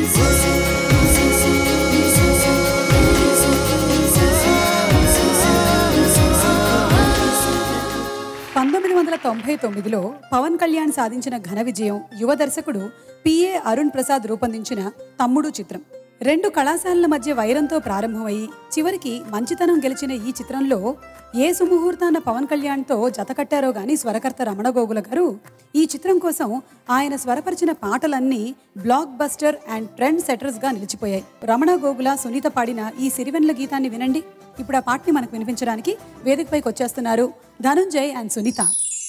పంతొమ్మిది వందల తొంభై తొమ్మిదిలో పవన్ కళ్యాణ్ సాధించిన ఘన విజయం యువ దర్శకుడు పిఏ అరుణ్ ప్రసాద్ రూపొందించిన తమ్ముడు చిత్రం రెండు కళాశాలల మధ్య వైరంతో ప్రారంభమై చివరికి మంచితనం గెలిచిన ఈ చిత్రంలో ఏ సుముహూర్తాన పవన్ కళ్యాణ్తో జతకట్టారో గాని స్వరకర్త రమణ గోగుల గారు ఈ చిత్రం కోసం ఆయన స్వరపరిచిన పాటలన్నీ బ్లాక్ బస్టర్ అండ్ ట్రెండ్ సెటర్స్గా నిలిచిపోయాయి రమణ గోగుల సునీత పాడిన ఈ సిరివెన్ల గీతాన్ని వినండి ఇప్పుడు ఆ పాటని మనకు వినిపించడానికి వేదికపైకి వచ్చేస్తున్నారు ధనుంజయ్ అండ్ సునీత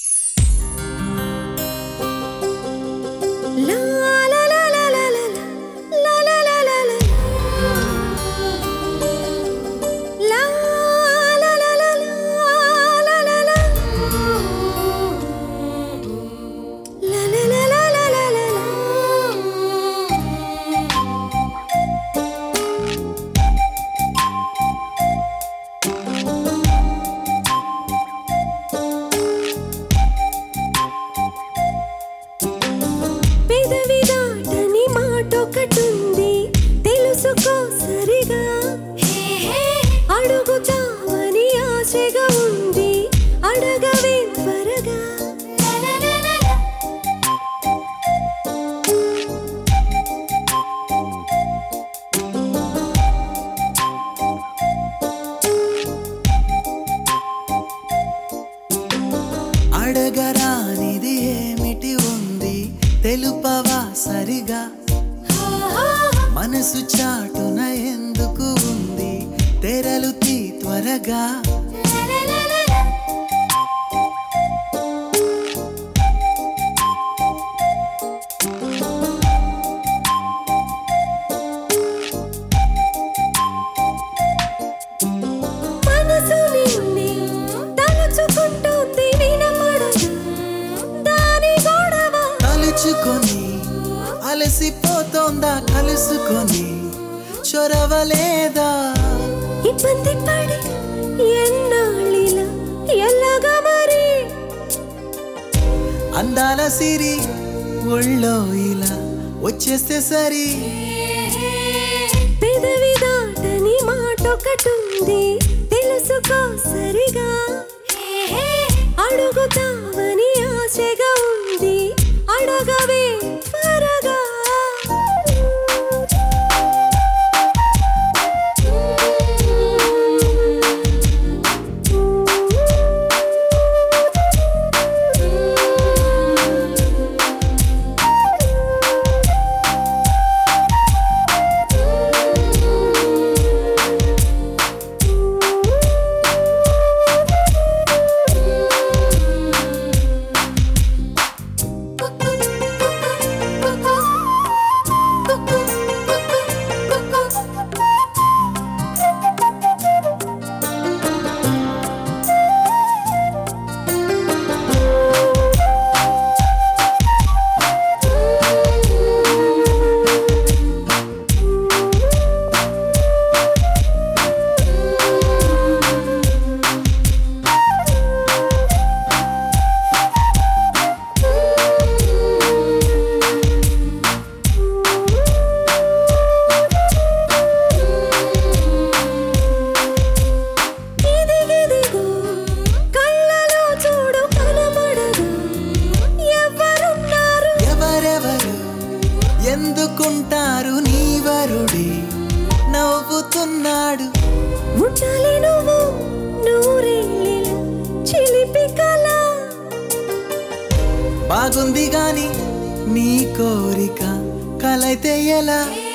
పెదవి దాటని మాటొకటుంది తెలుసుకో సరిగా అడుగుతామని ఆశగా ఉంది అడగవే త్వరగా అడగరానిది ఏమిటి ఉంది తెలుపవా సరిగా మనసు చాటున ఎందుకు ఉంది తెరలు తీ త్వరగా మనసు నిన్నే తలుచుకుంటుంది వినపడదు దాని గొడవ తలుచుకొని అలసిపోతోందా కలుసుకొని చొరవలేదా ఇబ్బంది పడి ఎన్నాళ్ళిలా ఎల్లగా మరి అందాల సిరి ఒళ్ళో ఇలా వచ్చేస్తే సరి పెదవి దాటని మాటొకటుంది తెలుసుకో సరిగా అడుగుతావని ఆశగా ఉంది అడగవే త్వరగా ఇదిగిదిగో కళ్ళలో చూడు కనబడదు ఎవరున్నారు ఎవరెవరు ఎందుకుంటారు నీవరుడి నవ్వుతున్నాడు ఉండాలి నువ్వు నూరేళ్ళిలా చిలిపి కళ బాగుంది గాని నీ కోరిక కలైతే ఎలా